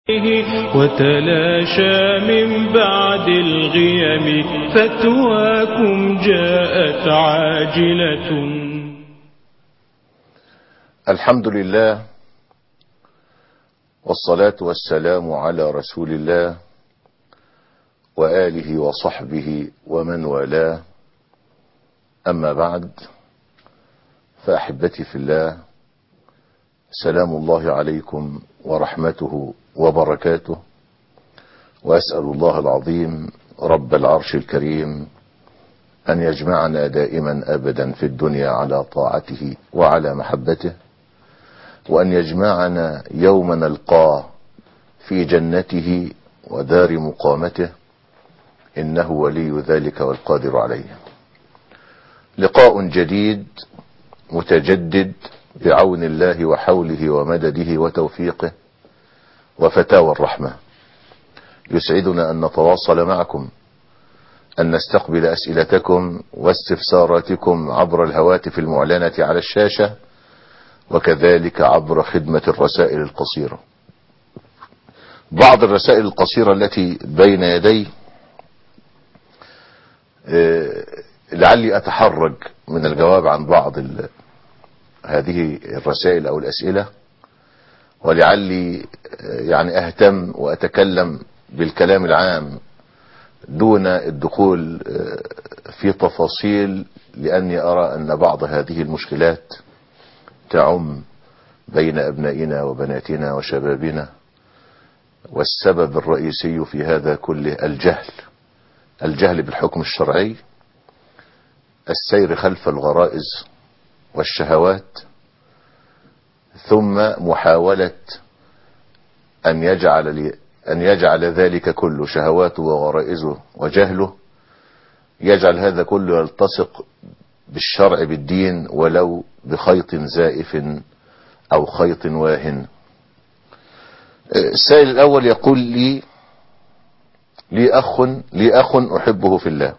وتلاشى من بعد الغيم فتواكم جاءت عاجلة الحمد لله والصلاة والسلام على رسول الله وآله وصحبه ومن والاه أما بعد فأحبتي في الله سلام الله عليكم ورحمته وبركاته وأسأل الله العظيم رب العرش الكريم أن يجمعنا دائما أبدا في الدنيا على طاعته وعلى محبته وأن يجمعنا يوم نلقاه في جنته ودار مقامته إنه ولي ذلك والقادر عليه لقاء جديد متجدد بعون الله وحوله ومدده وتوفيقه وفتاوى الرحمة يسعدنا أن نتواصل معكم أن نستقبل أسئلتكم واستفساراتكم عبر الهواتف المعلنة على الشاشة وكذلك عبر خدمة الرسائل القصيرة بعض الرسائل القصيرة التي بين يدي لعلي أتحرج من الجواب عن بعض هذه الرسائل أو الأسئلة ولعلي يعني أهتم وأتكلم بالكلام العام دون الدخول في تفاصيل لأني أرى أن بعض هذه المشكلات تعم بين أبنائنا وبناتنا وشبابنا والسبب الرئيسي في هذا كله الجهل الجهل بالحكم الشرعي السير خلف الغرائز والشهوات ثم محاولة أن يجعل أن يجعل ذلك كله شهواته وغرائزه وجهله يجعل هذا كله يلتصق بالشرع بالدين ولو بخيط زائف أو خيط واهن السائل الأول يقول لي لي أخ لي أخ أحبه في الله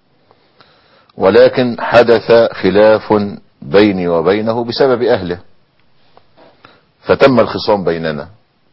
ولكن حدث خلاف بيني وبينه بسبب أهله فتم الخصام بيننا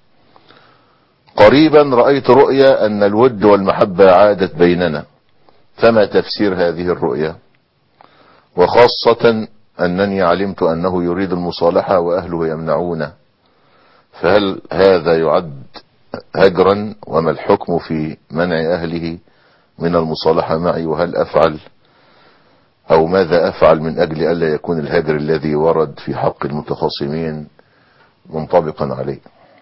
قريبا رأيت رؤيا أن الود والمحبة عادت بيننا فما تفسير هذه الرؤيا وخاصة أنني علمت أنه يريد المصالحة وأهله يمنعونه فهل هذا يعد هجرا وما الحكم في منع أهله من المصالحة معي وهل أفعل أو ماذا أفعل من أجل ألا يكون الهجر الذي ورد في حق المتخاصمين منطبقا عليه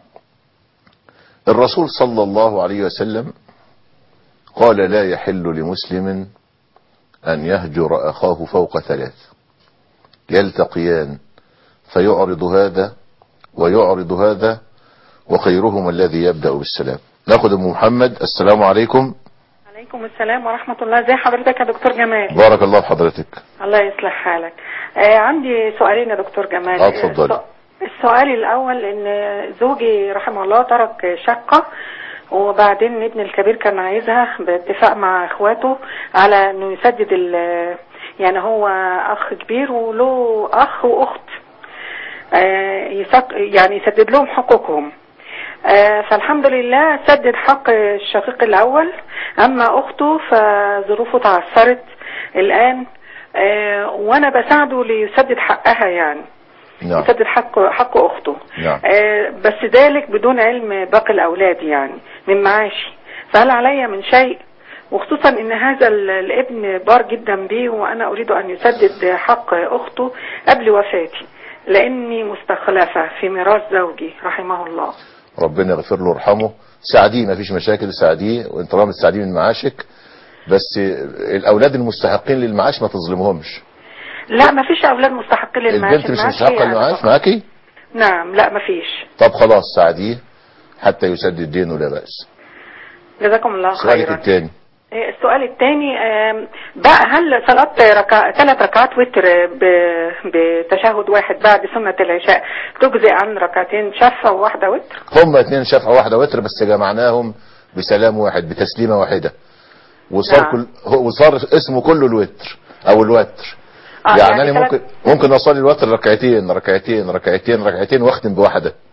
الرسول صلى الله عليه وسلم قال لا يحل لمسلم أن يهجر أخاه فوق ثلاث يلتقيان فيعرض هذا ويعرض هذا وخيرهما الذي يبدأ بالسلام ناخد ام محمد السلام عليكم عليكم السلام ورحمة الله ازي حضرتك يا دكتور جمال بارك الله في حضرتك الله يصلح حالك آه عندي سؤالين يا دكتور جمال اه اتفضلي. السؤال الأول إن زوجي رحمه الله ترك شقة وبعدين ابن الكبير كان عايزها باتفاق مع اخواته على انه يسدد ال يعني هو اخ كبير وله اخ واخت آه، يسق- يعني يسدد لهم حقوقهم آه، فالحمد لله سدد حق الشقيق الاول اما اخته فظروفه تعثرت الان آه، وانا بساعده ليسدد حقها يعني نعم يسدد حق حق اخته نعم آه، بس ذلك بدون علم باقي الاولاد يعني من معاشي فهل علي من شيء وخصوصا ان هذا ال- الابن بار جدا بي وانا اريد ان يسدد حق اخته قبل وفاتي لاني مستخلفة في ميراث زوجي رحمه الله ربنا يغفر له ويرحمه ساعديه مفيش مشاكل ساعديه وانت طالما تساعديه من معاشك بس الاولاد المستحقين للمعاش ما تظلمهمش لا ما فيش اولاد مستحقين للمعاش البنت مش المعاش مستحقه هي أنا للمعاش فقط. معاكي نعم لا ما فيش طب خلاص ساعديه حتى يسدد دينه لا بأس جزاكم الله سؤالك خيرا الثاني السؤال الثاني بقى هل صلاة ركع... ثلاث ركعات وتر ب... بتشهد واحد بعد سنة العشاء تجزئ عن ركعتين شفة وواحدة وتر؟ هما اتنين شفعة واحدة وتر بس جمعناهم بسلام واحد بتسليمة واحدة وصار نعم. كل هو- وصار اسمه كله الوتر او الوتر آه، يعني, انا ثلاث- ممكن ممكن اصلي الوتر ركعتين ركعتين ركعتين ركعتين واختم بواحدة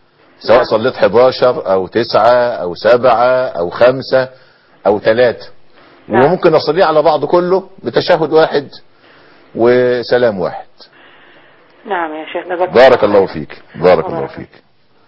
سواء نعم. صليت 11 او 9 او 7 او 5 او 3 نعم. وممكن اصليه على بعض كله بتشهد واحد وسلام واحد نعم يا شيخ جزاك بارك خير. الله فيك بارك الله بارك. فيك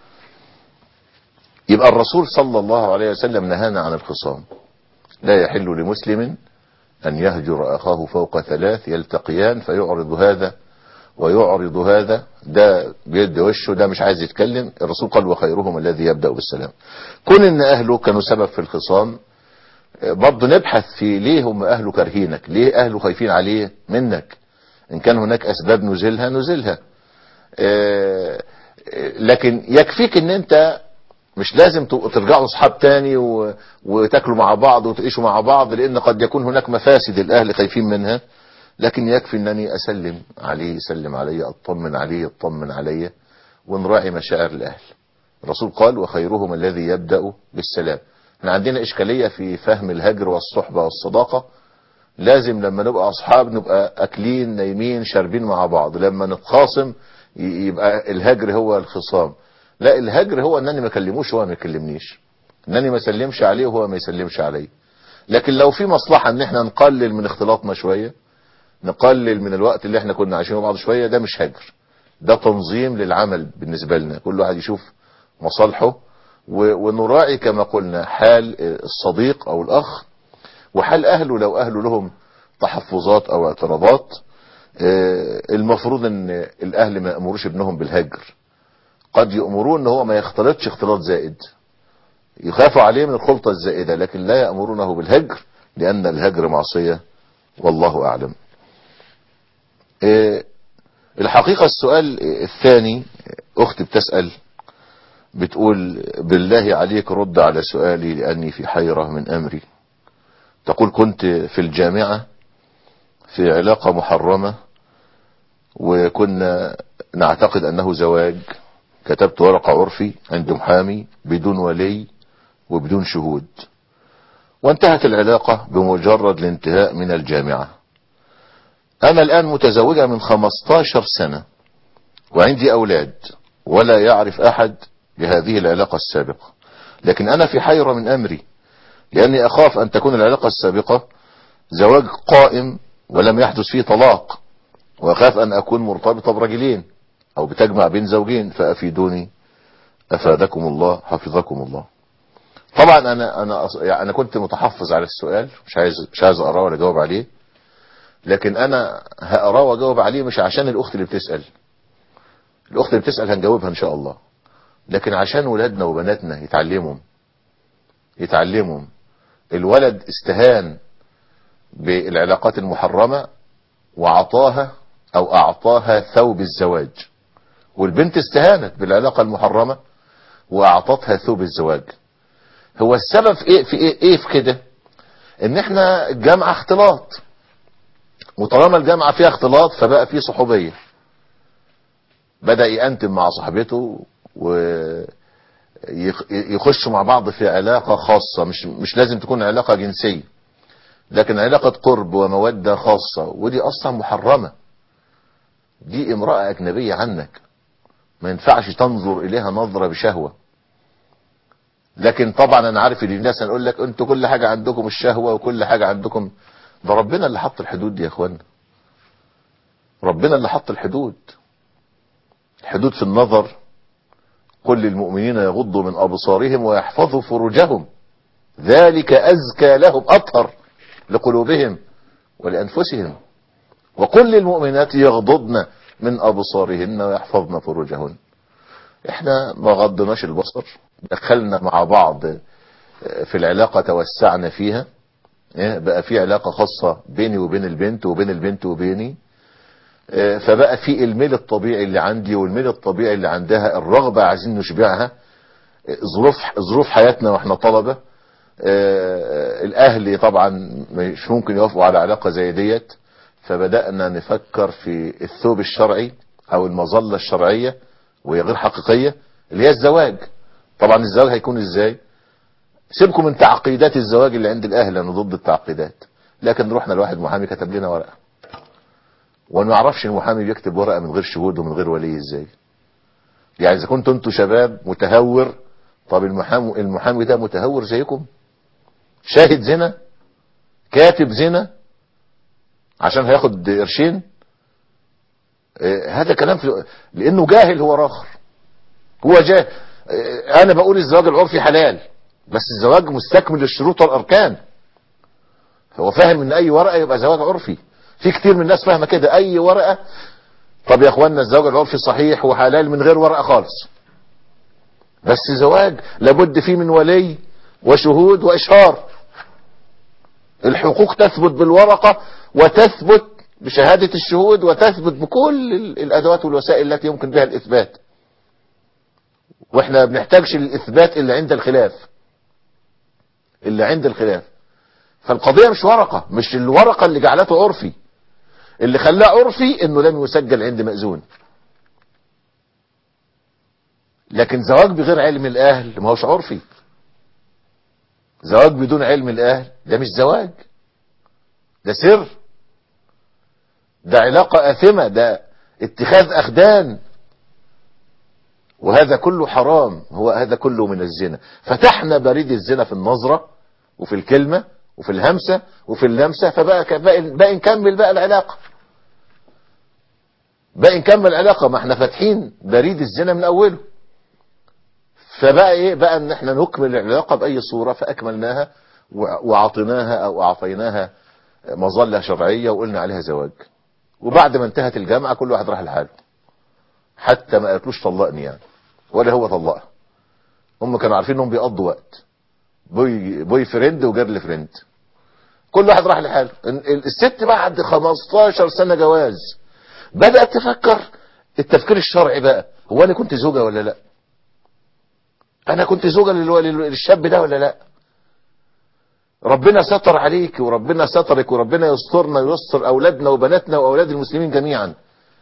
يبقى الرسول صلى الله عليه وسلم نهانا عن الخصام لا يحل لمسلم أن يهجر أخاه فوق ثلاث يلتقيان فيعرض هذا ويعرض هذا ده بيد وشه ده مش عايز يتكلم الرسول قال وخيرهم الذي يبدأ بالسلام كون ان اهله كانوا سبب في الخصام برضه نبحث في ليه هم اهله كارهينك ليه اهله خايفين عليه منك ان كان هناك اسباب نزلها نزلها آه، آه، لكن يكفيك ان انت مش لازم تبقوا ترجعوا اصحاب تاني و... وتاكلوا مع بعض وتعيشوا مع بعض لان قد يكون هناك مفاسد الاهل خايفين منها لكن يكفي انني اسلم عليه يسلم علي اطمن عليه يطمن علي ونراعي مشاعر الاهل الرسول قال وخيرهم الذي يبدأ بالسلام احنا عندنا اشكالية في فهم الهجر والصحبة والصداقة لازم لما نبقى اصحاب نبقى اكلين نايمين شاربين مع بعض لما نتخاصم ي- يبقى الهجر هو الخصام لا الهجر هو انني ما اكلموش وهو ما يكلمنيش انني ما اسلمش عليه وهو ما يسلمش علي لكن لو في مصلحة ان احنا نقلل من اختلاطنا شوية نقلل من الوقت اللي احنا كنا عايشينه مع بعض شوية ده مش هجر ده تنظيم للعمل بالنسبة لنا كل واحد يشوف مصالحه و- ونراعي كما قلنا حال الصديق او الاخ وحال اهله لو اهله لهم تحفظات او اعتراضات آه، المفروض ان الاهل ما يامروش ابنهم بالهجر قد يأمرون ان هو ما يختلطش اختلاط زائد يخافوا عليه من الخلطة الزائدة لكن لا يأمرونه بالهجر لأن الهجر معصية والله أعلم آه، الحقيقة السؤال الثاني أخت بتسأل بتقول بالله عليك رد على سؤالي لأني في حيرة من أمري تقول كنت في الجامعة في علاقة محرمة وكنا نعتقد أنه زواج كتبت ورقة عرفي عند محامي بدون ولي وبدون شهود وانتهت العلاقة بمجرد الانتهاء من الجامعة أنا الآن متزوجة من 15 سنة وعندي أولاد ولا يعرف أحد بهذه العلاقة السابقة لكن أنا في حيرة من أمري لأني أخاف أن تكون العلاقة السابقة زواج قائم ولم يحدث فيه طلاق وأخاف أن أكون مرتبطة برجلين أو بتجمع بين زوجين فأفيدوني أفادكم الله حفظكم الله طبعا أنا أنا أص- يعني أنا كنت متحفظ على السؤال مش عايز مش عايز أقراه ولا أجاوب عليه لكن أنا هقراه وأجاوب عليه مش عشان الأخت اللي بتسأل الأخت اللي بتسأل هنجاوبها إن شاء الله لكن عشان ولادنا وبناتنا يتعلموا يتعلموا الولد استهان بالعلاقات المحرمة وعطاها او اعطاها ثوب الزواج والبنت استهانت بالعلاقة المحرمة واعطتها ثوب الزواج هو السبب في ايه في ايه, إيه في كده ان احنا الجامعة اختلاط وطالما الجامعة فيها اختلاط فبقى في صحوبية بدأ يأنتم مع صاحبته ويخشوا مع بعض في علاقة خاصة مش مش لازم تكون علاقة جنسية لكن علاقة قرب ومودة خاصة ودي أصلا محرمة دي امرأة أجنبية عنك ما ينفعش تنظر إليها نظرة بشهوة لكن طبعا أنا عارف ان الناس هنقول لك أنتوا كل حاجة عندكم الشهوة وكل حاجة عندكم ده ربنا اللي حط الحدود دي يا أخوانا ربنا اللي حط الحدود الحدود في النظر قل للمؤمنين يغضوا من أبصارهم ويحفظوا فروجهم ذلك أزكى لهم أطهر لقلوبهم ولأنفسهم وقل للمؤمنات يغضضن من أبصارهن ويحفظن فروجهن احنا ما غضناش البصر دخلنا مع بعض في العلاقة توسعنا فيها بقى في علاقة خاصة بيني وبين البنت وبين البنت وبيني فبقى في الميل الطبيعي اللي عندي والميل الطبيعي اللي عندها الرغبة عايزين نشبعها ظروف ظروف حياتنا واحنا طلبة الاهل طبعا مش ممكن يوافقوا على علاقة زي ديت فبدأنا نفكر في الثوب الشرعي او المظلة الشرعية وهي غير حقيقية اللي هي الزواج طبعا الزواج هيكون ازاي سيبكم من تعقيدات الزواج اللي عند الاهل انا ضد التعقيدات لكن رحنا لواحد محامي كتب لنا ورقة وما نعرفش المحامي بيكتب ورقة من غير شهود ومن غير ولي ازاي يعني اذا كنتوا انتوا شباب متهور طب المحامي المحامي ده متهور زيكم شاهد زنا كاتب زنا عشان هياخد قرشين آه، هذا كلام في لانه جاهل هو راخر هو جاهل آه، انا بقول الزواج العرفي حلال بس الزواج مستكمل الشروط والاركان هو فاهم ان اي ورقه يبقى زواج عرفي في كتير من الناس فاهمه كده اي ورقه طب يا اخوانا الزواج العرفي صحيح وحلال من غير ورقه خالص بس زواج لابد فيه من ولي وشهود واشهار الحقوق تثبت بالورقه وتثبت بشهاده الشهود وتثبت بكل ال- الادوات والوسائل التي يمكن بها الاثبات واحنا بنحتاجش للاثبات الا عند الخلاف الا عند الخلاف فالقضيه مش ورقه مش الورقه اللي جعلته عرفي اللي خلاه عرفي انه لم يسجل عند مأذون لكن زواج بغير علم الاهل ما هوش عرفي زواج بدون علم الاهل ده مش زواج ده سر ده علاقة آثمة ده اتخاذ أخدان وهذا كله حرام هو هذا كله من الزنا فتحنا بريد الزنا في النظرة وفي الكلمة وفي الهمسة وفي اللمسة فبقى باقي باقي نكمل بقى العلاقة باقي نكمل العلاقة ما احنا فاتحين بريد الزنا من أوله فبقى ايه بقى ان احنا نكمل العلاقة بأي صورة فأكملناها وع- وعطيناها أو أعطيناها مظلة شرعية وقلنا عليها زواج وبعد ما انتهت الجامعة كل واحد راح لحاله حتى ما قالتلوش طلقني يعني ولا هو طلقها هم كانوا عارفين انهم بيقضوا وقت بوي, بوي فريند وجيرل فريند كل واحد راح لحاله ال- الست بعد 15 سنة جواز بدأت تفكر التفكير الشرعي بقى هو انا كنت زوجة ولا لا انا كنت زوجة للو- لل- للشاب ده ولا لا ربنا ستر عليك وربنا سترك وربنا يسترنا ويستر اولادنا وبناتنا واولاد المسلمين جميعا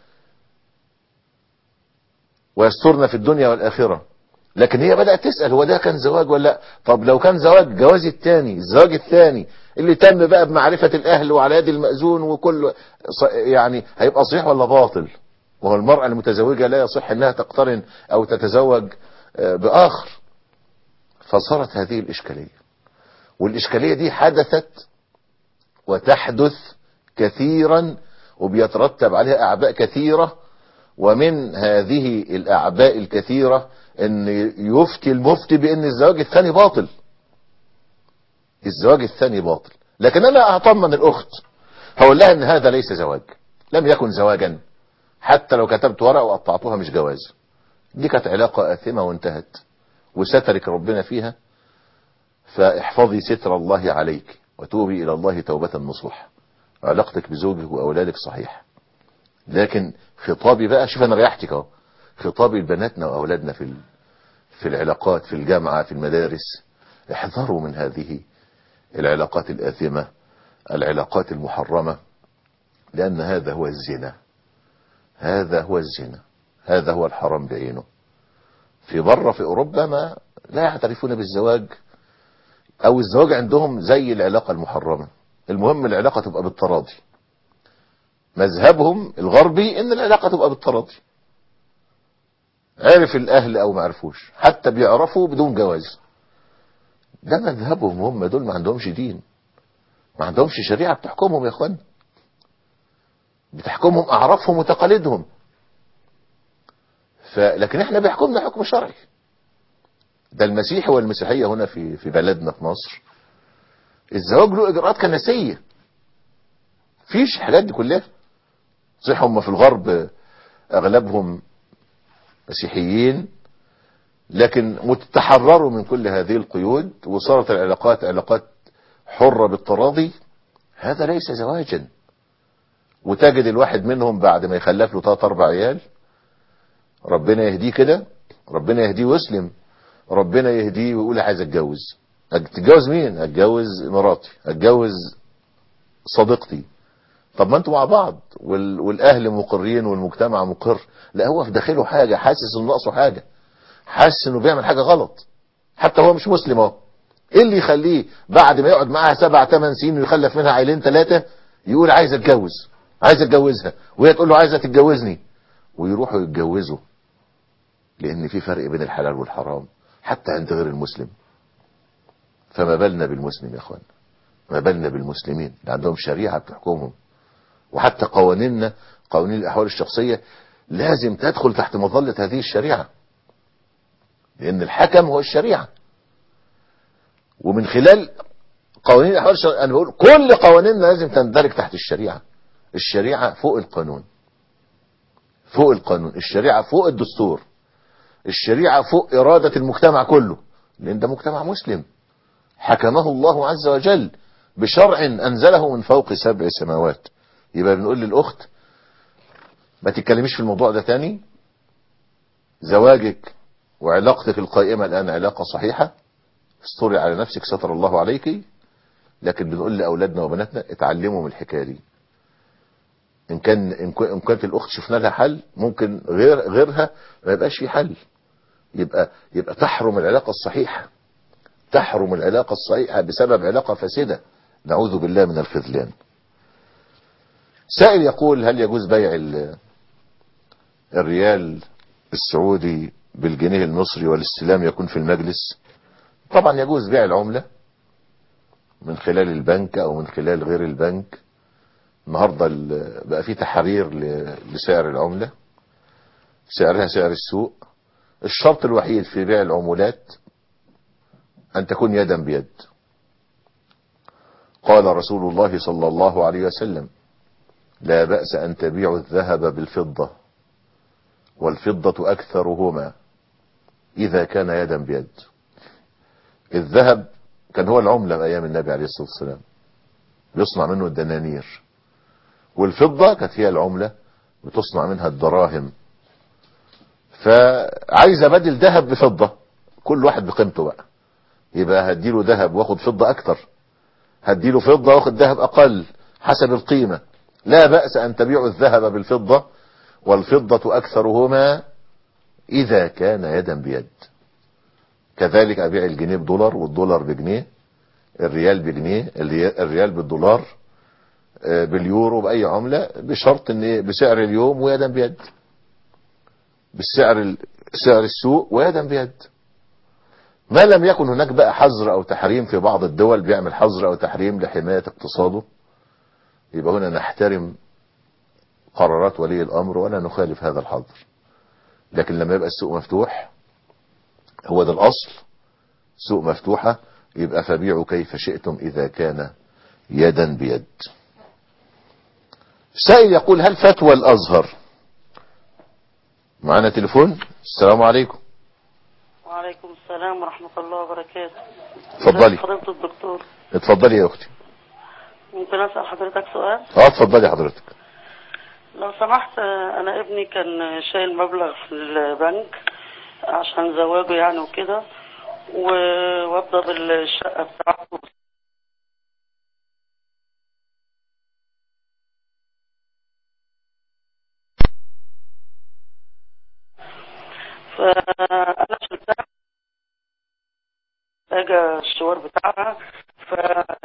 ويسترنا في الدنيا والاخره لكن هي بدات تسال هو ده كان زواج ولا لا طب لو كان زواج جواز الثاني الزواج الثاني اللي تم بقى بمعرفه الاهل وعلى يد المأذون وكل ص- يعني هيبقى صحيح ولا باطل وهو المرأة المتزوجة لا يصح انها تقترن او تتزوج آه، باخر فصارت هذه الاشكاليه والإشكالية دي حدثت وتحدث كثيرا وبيترتب عليها أعباء كثيرة ومن هذه الأعباء الكثيرة أن يفتي المفتي بأن الزواج الثاني باطل الزواج الثاني باطل لكن أنا أطمن الأخت هقول لها أن هذا ليس زواج لم يكن زواجا حتى لو كتبت ورقة وقطعتها مش جواز دي كانت علاقة آثمة وانتهت وسترك ربنا فيها فاحفظي ستر الله عليك وتوبي إلى الله توبة نصوح علاقتك بزوجك وأولادك صحيح لكن خطابي بقى شوف أنا ريحتك اهو خطابي لبناتنا وأولادنا في ال- في العلاقات في الجامعة في المدارس احذروا من هذه العلاقات الآثمة العلاقات المحرمة لأن هذا هو الزنا هذا هو الزنا هذا هو الحرام بعينه في بره في أوروبا ما لا يعترفون بالزواج او الزواج عندهم زي العلاقة المحرمة المهم العلاقة تبقى بالتراضي مذهبهم الغربي ان العلاقة تبقى بالتراضي عرف الاهل او ما عرفوش حتى بيعرفوا بدون جواز ده مذهبهم هم دول ما عندهمش دين ما عندهمش شريعة بتحكمهم يا اخوان بتحكمهم اعرافهم وتقاليدهم ف... لكن احنا بيحكمنا حكم شرعي ده المسيحي والمسيحية هنا في في بلدنا في مصر الزواج له اجراءات كنسية فيش الحاجات دي كلها صح هم في الغرب اغلبهم مسيحيين لكن متحرروا من كل هذه القيود وصارت العلاقات علاقات حرة بالتراضي هذا ليس زواجا وتجد الواحد منهم بعد ما يخلف له ثلاث اربع عيال ربنا يهديه كده ربنا يهديه ويسلم ربنا يهديه ويقول عايز اتجوز تتجوز مين اتجوز مراتي اتجوز صديقتي طب ما انتوا مع بعض وال... والاهل مقرين والمجتمع مقر لا هو في داخله حاجه حاسس انه ناقصه حاجه حاسس انه بيعمل حاجه غلط حتى هو مش مسلم اهو ايه اللي يخليه بعد ما يقعد معاها سبع ثمان سنين ويخلف منها عيلين ثلاثه يقول عايز اتجوز عايز اتجوزها وهي تقول له عايزه تتجوزني ويروحوا يتجوزوا لان في فرق بين الحلال والحرام حتى عند غير المسلم فما بالنا بالمسلم يا اخوان ما بالنا بالمسلمين اللي عندهم شريعة بتحكمهم وحتى قوانيننا قوانين الاحوال الشخصية لازم تدخل تحت مظلة هذه الشريعة لان الحكم هو الشريعة ومن خلال قوانين الاحوال الشخصية انا بقول كل قوانيننا لازم تندرج تحت الشريعة الشريعة فوق القانون فوق القانون الشريعة فوق الدستور الشريعة فوق إرادة المجتمع كله لأن ده مجتمع مسلم حكمه الله عز وجل بشرع أنزله من فوق سبع سماوات يبقى بنقول للأخت ما تتكلميش في الموضوع ده تاني زواجك وعلاقتك القائمة الآن علاقة صحيحة استري على نفسك ستر الله عليك لكن بنقول لأولادنا وبناتنا اتعلموا من الحكاية دي إن كان إن كانت الأخت شفنا لها حل ممكن غير غيرها ما يبقاش في حل يبقى يبقى تحرم العلاقة الصحيحة تحرم العلاقة الصحيحة بسبب علاقة فاسدة نعوذ بالله من الخذلان سائل يقول هل يجوز بيع الريال السعودي بالجنيه المصري والاستلام يكون في المجلس طبعا يجوز بيع العملة من خلال البنك او من خلال غير البنك النهاردة بقى في تحرير لسعر العملة سعرها سعر السوق الشرط الوحيد في بيع العمولات أن تكون يدا بيد قال رسول الله صلى الله عليه وسلم لا بأس أن تبيع الذهب بالفضة والفضة أكثرهما إذا كان يدا بيد الذهب كان هو العملة أيام النبي عليه الصلاة والسلام بيصنع منه الدنانير والفضة كانت هي العملة بتصنع منها الدراهم فعايز ابدل ذهب بفضة كل واحد بقيمته بقى يبقى هديله ذهب واخد فضة اكتر هديله فضة واخد ذهب اقل حسب القيمة لا بأس ان تبيعوا الذهب بالفضة والفضة اكثرهما اذا كان يدا بيد كذلك ابيع الجنيه بدولار والدولار بجنيه الريال بجنيه الريال بالدولار باليورو باي عملة بشرط ان بسعر اليوم ويدا بيد بالسعر سعر السوق ويدا بيد ما لم يكن هناك بقى حظر او تحريم في بعض الدول بيعمل حظر او تحريم لحماية اقتصاده يبقى هنا نحترم قرارات ولي الامر ولا نخالف هذا الحظر لكن لما يبقى السوق مفتوح هو ده الاصل سوق مفتوحة يبقى فبيعوا كيف شئتم اذا كان يدا بيد سائل يقول هل فتوى الازهر معنا تليفون السلام عليكم وعليكم السلام ورحمة الله وبركاته اتفضلي فضيلة الدكتور اتفضلي يا اختي ممكن أسأل حضرتك سؤال اه اتفضلي حضرتك لو سمحت آه، أنا ابني كان شايل مبلغ في البنك عشان زواجه يعني وكده و- وابدأ بالشقة بتاعته فأنا شلتها اجى الشوار بتاعها ف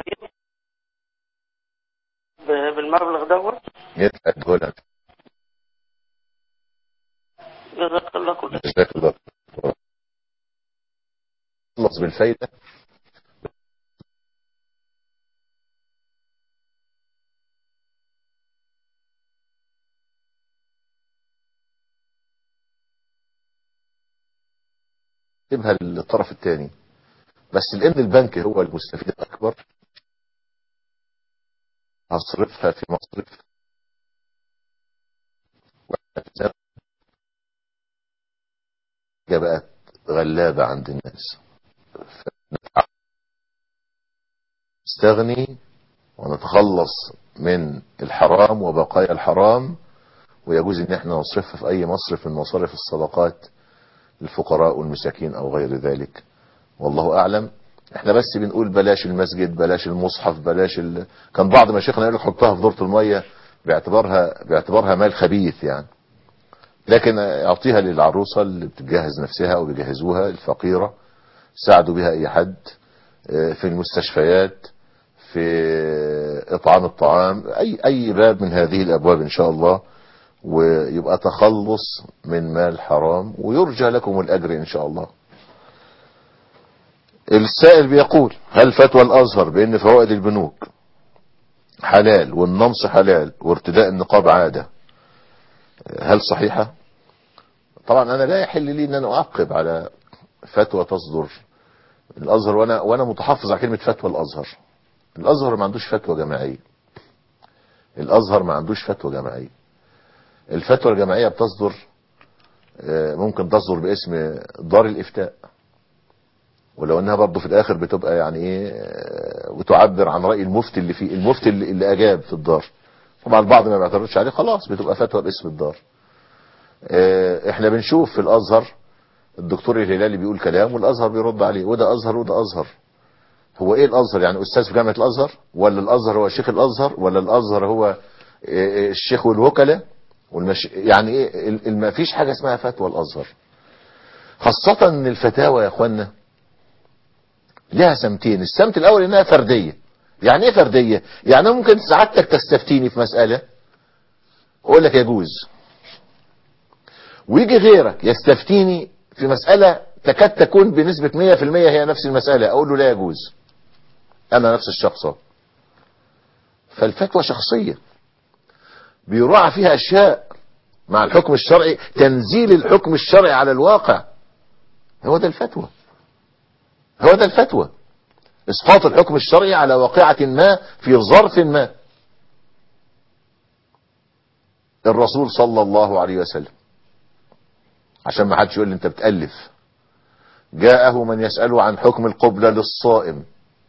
ب- بالمبلغ دوت يدفع الدولار جزاك الله كل خير. جزاك الله خير. خلص بالفايدة سيبها للطرف الثاني بس لان البنك هو المستفيد الاكبر هصرفها في مصرف واحنا حاجة بقت غلابة عند الناس نستغني ونتخلص من الحرام وبقايا الحرام ويجوز ان احنا نصرفها في اي مصرف من مصارف الصدقات للفقراء والمساكين او غير ذلك والله اعلم احنا بس بنقول بلاش المسجد بلاش المصحف بلاش ال... كان بعض مشايخنا يقول لك حطها في دورة المية باعتبارها باعتبارها مال خبيث يعني لكن اعطيها للعروسة اللي بتجهز نفسها او بيجهزوها الفقيرة ساعدوا بها اي حد اه، في المستشفيات في اطعام الطعام اي اي باب من هذه الابواب ان شاء الله ويبقى تخلص من مال حرام ويرجى لكم الأجر إن شاء الله السائل بيقول هل فتوى الأزهر بأن فوائد البنوك حلال والنمص حلال وارتداء النقاب عادة هل صحيحة طبعا أنا لا يحل لي أن أنا أعقب على فتوى تصدر الأزهر وأنا, وأنا متحفظ على كلمة فتوى الأزهر الأزهر ما عندوش فتوى جماعية الأزهر ما عندوش فتوى جماعية الفتوى الجماعية بتصدر ممكن تصدر باسم دار الإفتاء ولو انها برضه في الاخر بتبقى يعني ايه وتعبر عن رأي المفتي اللي فيه المفتي اللي, اللي اجاب في الدار طبعا البعض ما بيعترضش عليه خلاص بتبقى فتوى باسم الدار احنا بنشوف في الازهر الدكتور الهلالي بيقول كلام والازهر بيرد عليه وده ازهر وده ازهر هو ايه الازهر يعني استاذ في جامعة الازهر ولا الازهر هو شيخ الازهر ولا الازهر هو الشيخ والوكلاء والمش... يعني ايه ما فيش حاجة اسمها فتوى الازهر خاصة ان الفتاوى يا اخوانا لها سمتين السمت الاول انها فردية يعني ايه فردية يعني ممكن سعادتك تستفتيني في مسألة اقول لك يجوز ويجي غيرك يستفتيني في مسألة تكاد تكون بنسبة 100% هي نفس المسألة اقول له لا يجوز انا نفس الشخص فالفتوى شخصية بيراعى فيها اشياء مع الحكم الشرعي تنزيل الحكم الشرعي على الواقع هو ده الفتوى هو ده الفتوى اسقاط الحكم الشرعي على واقعة ما في ظرف ما الرسول صلى الله عليه وسلم عشان ما حدش يقول لي انت بتألف جاءه من يسأله عن حكم القبلة للصائم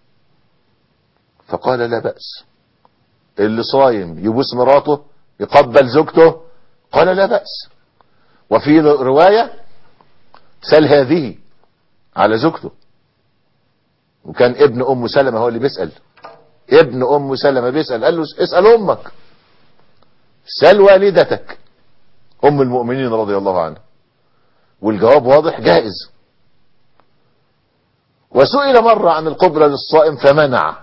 فقال لا بأس اللي صايم يبوس مراته يقبل زوجته قال لا بأس وفي رواية سل هذه على زوجته وكان ابن ام سلمة هو اللي بيسأل ابن ام سلمة بيسأل قال له اسأل امك سل والدتك ام المؤمنين رضي الله عنها والجواب واضح جائز وسئل مرة عن القبلة للصائم فمنع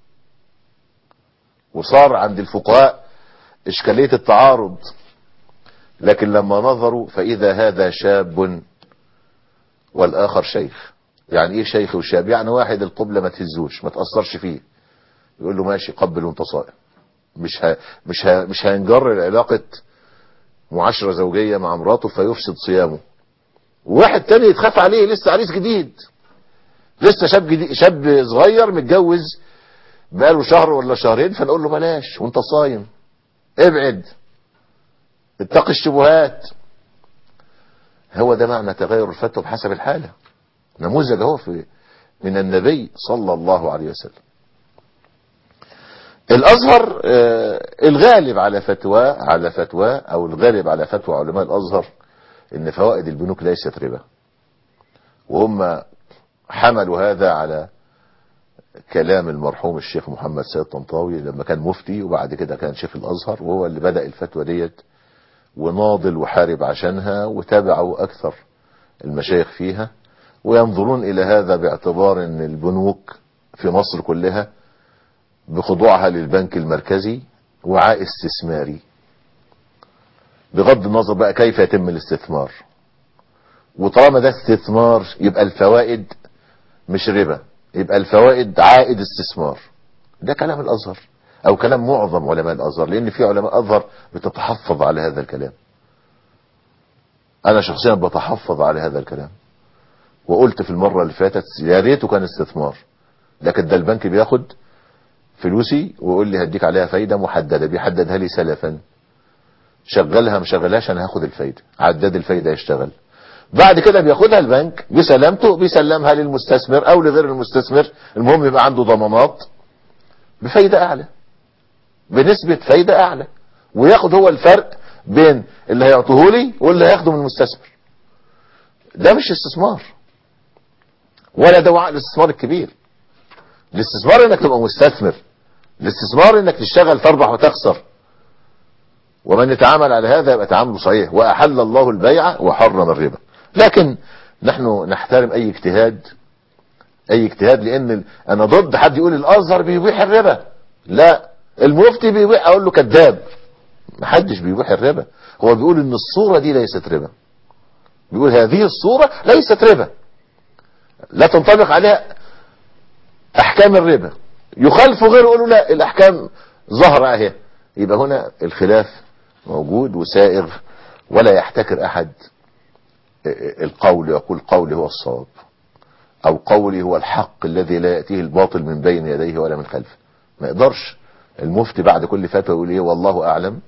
وصار عند الفقهاء اشكالية التعارض لكن لما نظروا فاذا هذا شاب والاخر شيخ يعني ايه شيخ وشاب يعني واحد القبلة ما تهزوش ما تأثرش فيه يقول له ماشي قبل وانت صائم مش ها مش ها مش هينجر العلاقة معاشرة زوجية مع مراته فيفسد صيامه وواحد تاني يتخاف عليه لسه عريس جديد لسه شاب جديد شاب صغير متجوز بقاله شهر ولا شهرين فنقول له بلاش وانت صايم ابعد اتقي الشبهات هو ده معنى تغير الفتوى بحسب الحالة نموذج اهو في من النبي صلى الله عليه وسلم الازهر الغالب على فتوى على فتوى او الغالب على فتوى علماء الازهر ان فوائد البنوك ليست ربا وهم حملوا هذا على كلام المرحوم الشيخ محمد سيد طنطاوي لما كان مفتي وبعد كده كان شيخ الازهر وهو اللي بدأ الفتوى ديت وناضل وحارب عشانها وتابعوا اكثر المشايخ فيها وينظرون الى هذا باعتبار ان البنوك في مصر كلها بخضوعها للبنك المركزي وعاء استثماري بغض النظر بقى كيف يتم الاستثمار وطالما ده استثمار يبقى الفوائد مش ربا يبقى الفوائد عائد استثمار ده كلام الازهر او كلام معظم علماء الازهر لان في علماء ازهر بتتحفظ على هذا الكلام انا شخصيا بتحفظ على هذا الكلام وقلت في المرة اللي فاتت يا ريته كان استثمار لكن ده البنك بياخد فلوسي ويقول لي هديك عليها فايدة محددة بيحددها لي سلفا شغلها مشغلهاش انا هاخد الفايدة عداد الفايدة يشتغل بعد كده بياخدها البنك بسلامته بيسلمها للمستثمر او لغير المستثمر المهم يبقى عنده ضمانات بفايدة اعلى بنسبة فايدة اعلى وياخد هو الفرق بين اللي هيعطوه لي واللي هياخده من المستثمر ده مش استثمار ولا ده وعاء الاستثمار الكبير الاستثمار انك تبقى مستثمر الاستثمار انك تشتغل تربح وتخسر ومن يتعامل على هذا يبقى تعامله صحيح واحل الله البيع وحرم الربا لكن نحن نحترم اي اجتهاد اي اجتهاد لان انا ضد حد يقول الازهر بيبيح الربا لا المفتي بيبيح اقول له كذاب محدش بيبيح الربا هو بيقول ان الصورة دي ليست ربا بيقول هذه الصورة ليست ربا لا تنطبق عليها احكام الربا يخالفوا غيره يقولوا لا الاحكام ظهر اهي يبقى هنا الخلاف موجود وسائر ولا يحتكر احد القول يقول قولي هو الصواب او قولي هو الحق الذي لا يأتيه الباطل من بين يديه ولا من خلفه ما يقدرش المفتي بعد كل فتوى يقول ايه والله اعلم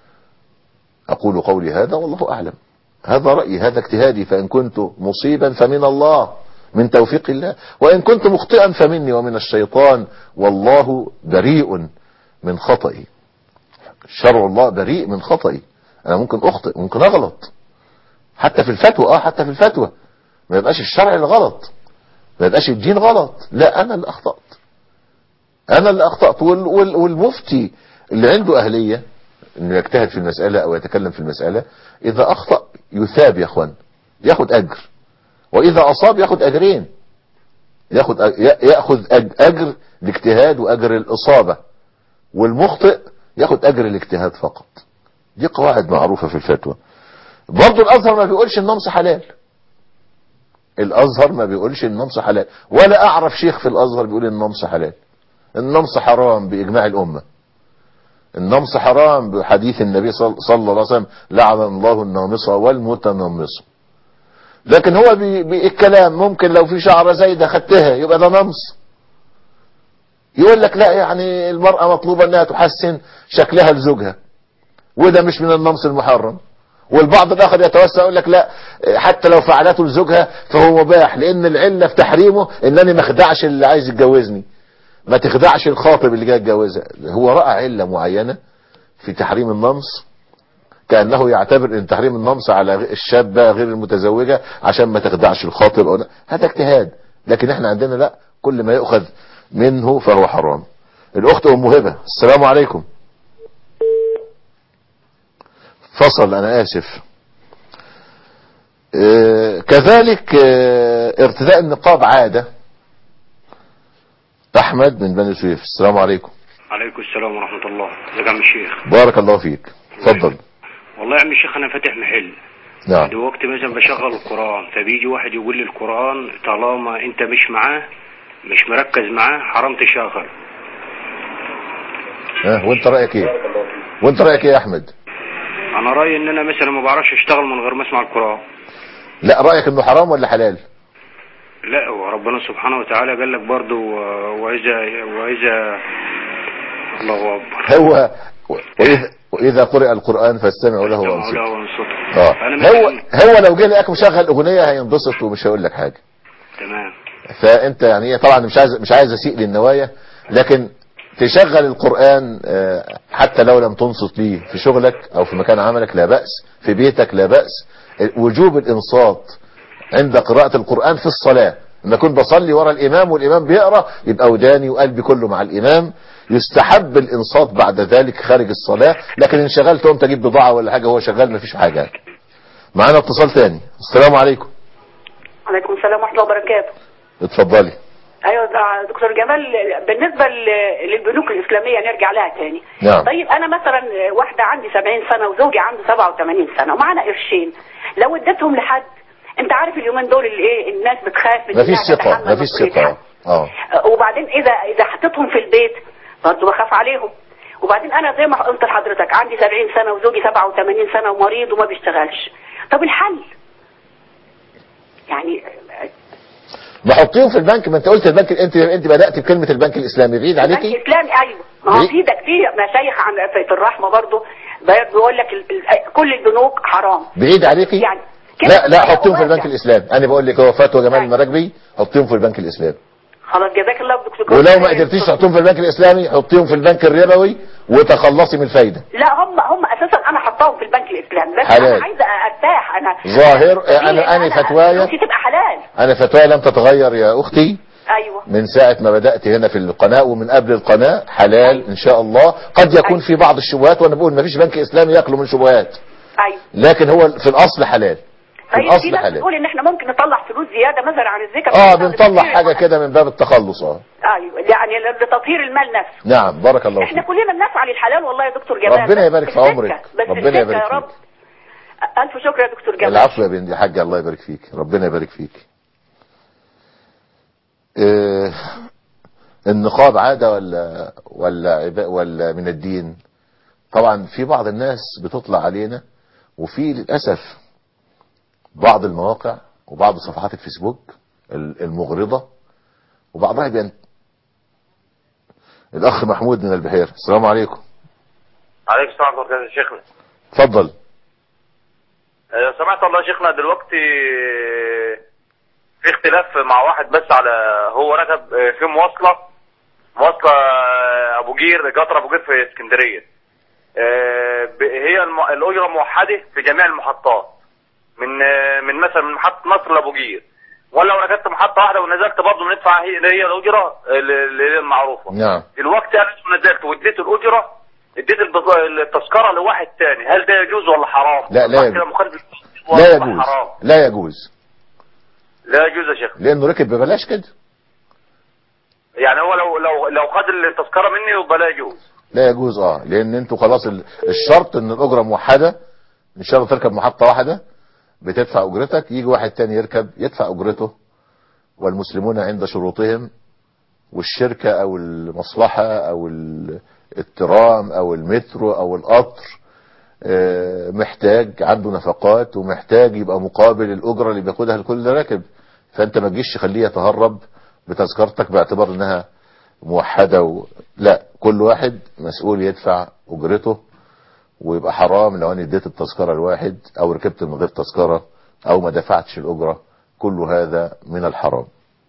اقول قولي هذا والله اعلم هذا رأيي هذا اجتهادي فان كنت مصيبا فمن الله من توفيق الله وان كنت مخطئا فمني ومن الشيطان والله بريء من خطئي شرع الله بريء من خطئي انا ممكن اخطئ ممكن اغلط حتى في الفتوى اه حتى في الفتوى ما يبقاش الشرع الغلط ما يبقاش الدين غلط لا انا اللي اخطأت انا اللي اخطأت وال وال والمفتي اللي عنده اهلية انه يجتهد في المسألة او يتكلم في المسألة اذا اخطأ يثاب يا اخوان ياخد اجر واذا اصاب ياخد اجرين ياخد أ- ياخذ أج- اجر الاجتهاد واجر الاصابة والمخطئ ياخد اجر الاجتهاد فقط دي قواعد معروفة في الفتوى برضو الازهر ما بيقولش النمس حلال الازهر ما بيقولش النمس حلال ولا اعرف شيخ في الازهر بيقول النمس حلال النمس حرام باجماع الامة النمس حرام بحديث النبي صل- صلى الله عليه وسلم لعن الله النامصة والمتنمصة لكن هو بي بي الكلام ممكن لو في شعرة زايدة خدتها يبقى ده نمص يقول لك لا يعني المرأة مطلوبة انها تحسن شكلها لزوجها وده مش من النمص المحرم والبعض الاخر يتوسع يقول لك لا حتى لو فعلته لزوجها فهو مباح لان العله في تحريمه انني ما اخدعش اللي عايز يتجوزني ما تخدعش الخاطب اللي جاي يتجوزها هو راى عله معينه في تحريم النمص كانه يعتبر ان تحريم النمص على الشابه غير المتزوجه عشان ما تخدعش الخاطب أو لا. هذا اجتهاد لكن احنا عندنا لا كل ما يؤخذ منه فهو حرام الاخت ام هبه السلام عليكم فصل انا اسف آه، كذلك آه، ارتداء النقاب عادة احمد من بني سويف السلام عليكم عليكم السلام ورحمة الله ازيك يا عم الشيخ بارك الله فيك اتفضل والله يا عم الشيخ انا فاتح محل نعم دلوقتي مثلا بشغل القرآن فبيجي واحد يقول لي القرآن طالما انت مش معاه مش مركز معاه حرام تشغل ها وانت رايك ايه وانت رايك ايه يا احمد انا رأيي ان انا مثلا ما بعرفش اشتغل من غير ما اسمع القرآن لا رايك انه حرام ولا حلال لا هو ربنا سبحانه وتعالى قال لك برضو آه، واذا واذا الله اكبر هو واذا, وإذا قرئ القران فاستمعوا له استمعوا وانصتوا له وانصتوا. اه فأنا هو مثلاً- هو لو جه لقاك مشغل اغنيه هينبسط ومش هيقول لك حاجه تمام فانت يعني طبعا مش عايز مش عايز اسيء للنوايا لكن تشغل القرآن آه، حتى لو لم تنصت ليه في شغلك او في مكان عملك لا بأس في بيتك لا بأس وجوب الانصات عند قراءة القرآن في الصلاة لما اكون بصلي ورا الامام والامام بيقرأ يبقى وداني وقلبي كله مع الامام يستحب الانصات بعد ذلك خارج الصلاة لكن ان شغلت قمت اجيب بضاعة ولا حاجة هو شغال مفيش حاجة معانا اتصال تاني السلام عليكم عليكم السلام ورحمة الله وبركاته اتفضلي ايوه ده دكتور جمال بالنسبه ل- للبنوك الاسلاميه نرجع لها تاني نعم. طيب انا مثلا واحده عندي 70 سنه وزوجي عنده 87 سنه ومعانا قرشين لو اديتهم لحد انت عارف اليومين دول اللي ايه الناس بتخاف من مفيش إنها ثقة تتحمل مفيش مسؤولية ثقة حد. اه وبعدين اذا اذا حطيتهم في البيت برضه بخاف عليهم وبعدين انا زي ما قلت لحضرتك عندي 70 سنه وزوجي 87 سنه ومريض وما بيشتغلش طب الحل يعني نحطيهم في البنك ما انت قلت البنك انت انت بدات بكلمه البنك الاسلامي بعيد البنك عليكي الاسلامي ايوه ما هو ليه؟ في ده كتير مشايخ عن في الرحمه برضه بيقول لك ال- ال- كل البنوك حرام بعيد عليكي يعني كده لا لا كده حطيهم في وبرجع. البنك الاسلامي انا بقول لك هو فتوى جمال أيوة. المراكبي حطيهم في البنك الاسلامي خلاص جزاك الله دكتور ولو ما قدرتيش تحطيهم في البنك الاسلامي حطيهم في البنك الربوي وتخلصي من الفايده لا هم هم اساسا انا حطاهم في البنك الاسلامي بس حلال. انا عايزه ارتاح انا ظاهر إيه، انا انا فتوايا فلوسي تبقى حلال انا فتوايا لم تتغير يا اختي ايوه من ساعة ما بدأت هنا في القناة ومن قبل القناة حلال ان شاء الله قد يكون أيوة. في بعض الشبهات وانا بقول ما فيش بنك اسلامي يخلو من شبهات ايوه لكن هو في الاصل حلال في طيب في الاصل ناس حلال بتقول ان احنا ممكن نطلع فلوس زياده مثلا عن الزكاه اه بنطلع بنطلع كتير. حاجة كده من باب التخلص اه ايوه يعني لتطهير المال نفسه نعم بارك الله احنا فيك كلنا بنسعى للحلال والله يا دكتور جمال ربنا بس يبارك في السكة- عمرك. بس ربنا السكة يبارك يا رب فيك. الف شكر يا دكتور جمال العفو يا بنتي حاجة الله يبارك فيك ربنا يبارك فيك إيه النقاب عادة ولا ولا عبا- ولا من الدين طبعا في بعض الناس بتطلع علينا وفي للأسف بعض المواقع وبعض صفحات الفيسبوك ال- المغرضة وبعضها بين الأخ محمود من البحير السلام عليكم عليك السلام ورحمة الله يا شيخنا اتفضل آه، سمعت والله يا شيخنا دلوقتي في اختلاف مع واحد بس على هو ركب آه، في مواصلة مواصلة آه، أبو جير قطر أبو جير في اسكندرية آه، ب- هي الم- الأجرة موحدة في جميع المحطات من آه، من مثلا من محطة مصر لأبو جير ولو ركبت محطة واحدة ونزلت برضه بندفع هي اللي هي الأجرة اللي هي المعروفة نعم الوقت انا نزلت واديت الاجره اديت البض- التذكره لواحد تاني هل ده يجوز ولا حرام؟ لا، لا صح يجوز. كده مخالف لا ولا يجوز حرام لا يجوز لا يجوز يا شيخ لأنه ركب ببلاش كده يعني هو لو لو لو خد التذكره مني يبقى لا يجوز لا يجوز اه لان انتوا خلاص ال- الشرط ان الاجره موحده ان شاء الله تركب محطه واحده بتدفع اجرتك يجي واحد تاني يركب يدفع اجرته والمسلمون عند شروطهم والشركه او المصلحه او ال- الترام او المترو او القطر آه، محتاج عنده نفقات ومحتاج يبقى مقابل الاجره اللي بياخدها لكل راكب فانت ما تجيش تخليه يتهرب بتذكرتك باعتبار انها موحدة و... لا كل واحد مسؤول يدفع أجرته ويبقى حرام لو أنا اديت التذكرة لواحد أو ركبت من غير تذكرة أو ما دفعتش الأجرة كل هذا من الحرام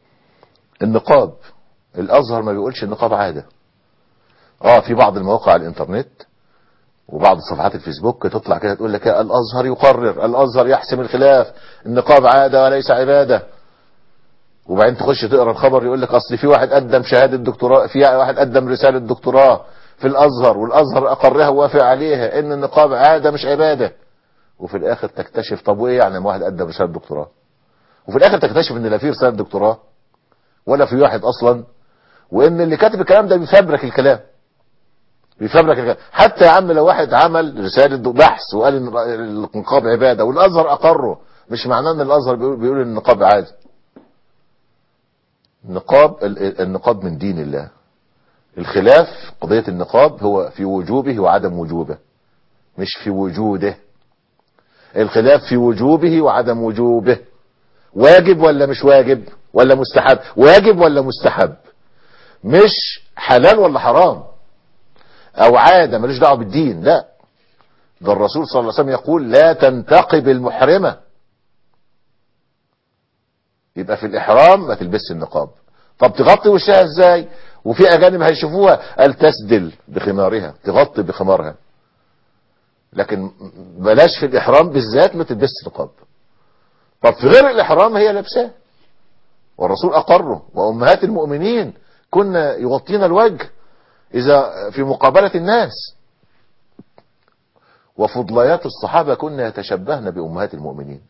النقاب الأزهر ما بيقولش النقاب عادة اه في بعض المواقع على الانترنت وبعض صفحات الفيسبوك تطلع كده تقول لك إيه، الازهر يقرر الازهر يحسم الخلاف النقاب عاده وليس عباده وبعدين تخش تقرا الخبر يقول لك اصل في واحد قدم شهاده دكتوراه في واحد قدم رساله دكتوراه في الازهر والازهر اقرها ووافق عليها ان النقاب عاده مش عباده وفي الاخر تكتشف طب وايه يعني لما واحد قدم رساله دكتوراه وفي الاخر تكتشف ان لا في رساله دكتوراه ولا في واحد اصلا وان اللي كاتب الكلام ده بيفبرك الكلام بيفبرك الكلام حتى يا عم لو واحد عمل رساله بحث وقال ان النقاب عباده والازهر اقره مش معناه ان الازهر بيقول, بيقول ان النقاب عادي النقاب ال- النقاب من دين الله الخلاف قضية النقاب هو في وجوبه وعدم وجوبه مش في وجوده الخلاف في وجوبه وعدم وجوبه واجب ولا مش واجب ولا مستحب واجب ولا مستحب مش حلال ولا حرام او عادة ملوش دعوه بالدين لا ده الرسول صلى الله عليه وسلم يقول لا تنتقب المحرمة يبقى في الإحرام ما تلبسش النقاب طب تغطي وشها ازاي وفي أجانب هيشوفوها قال تسدل بخمارها تغطي بخمارها لكن بلاش في الإحرام بالذات ما تلبسش نقاب طب في غير الإحرام هي لابساه والرسول أقره وأمهات المؤمنين كنا يغطين الوجه إذا في مقابلة الناس وفضليات الصحابة كنا يتشبهن بأمهات المؤمنين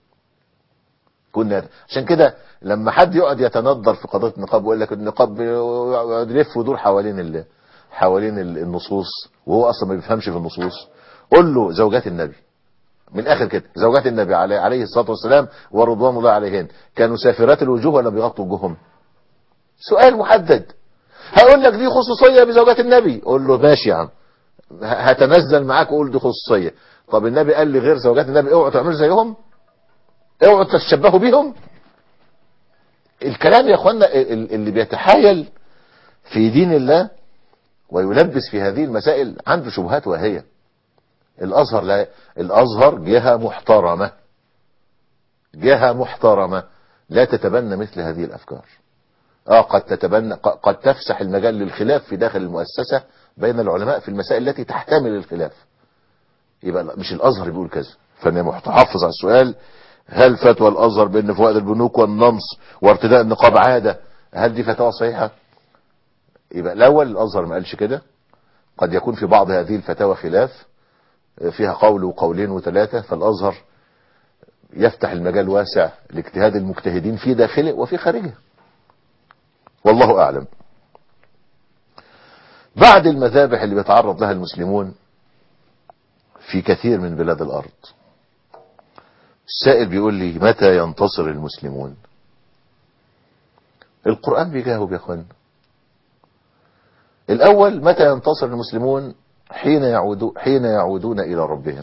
كنا عشان كده لما حد يقعد يتندر في قضيه النقاب ويقول لك النقاب يقعد يلف ويدور حوالين ال... حوالين ال- النصوص وهو اصلا ما بيفهمش في النصوص قول له زوجات النبي من الاخر كده زوجات النبي عليه, عليه الصلاه والسلام ورضوان الله عليهن كانوا سافرات الوجوه ولا بيغطوا وجوههم سؤال محدد هقول لك دي خصوصيه بزوجات النبي قول له ماشي يا عم ه- هتنزل معاك وقول دي خصوصيه طب النبي قال لي غير زوجات النبي اوعوا تعملوا زيهم اوعوا تتشبهوا بيهم الكلام يا اخوانا ال- اللي بيتحايل في دين الله ويلبس في هذه المسائل عنده شبهات واهية الازهر لا الازهر جهة محترمة جهة محترمة لا تتبنى مثل هذه الافكار اه قد تتبنى ق- قد تفسح المجال للخلاف في داخل المؤسسة بين العلماء في المسائل التي تحتمل الخلاف يبقى لا- مش الازهر بيقول كذا فانا محافظ على السؤال هل فتوى الازهر بان فوائد البنوك والنمص وارتداء النقاب عاده هل دي فتوى صحيحه يبقى الاول الازهر ما قالش كده قد يكون في بعض هذه الفتاوى خلاف فيها قول وقولين وثلاثه فالازهر يفتح المجال واسع لاجتهاد المجتهدين في داخله وفي خارجه والله اعلم بعد المذابح اللي بيتعرض لها المسلمون في كثير من بلاد الأرض السائل بيقول لي متى ينتصر المسلمون القرآن بيجاوب يا اخوانا الأول متى ينتصر المسلمون حين يعودون حين يعودون إلى ربهم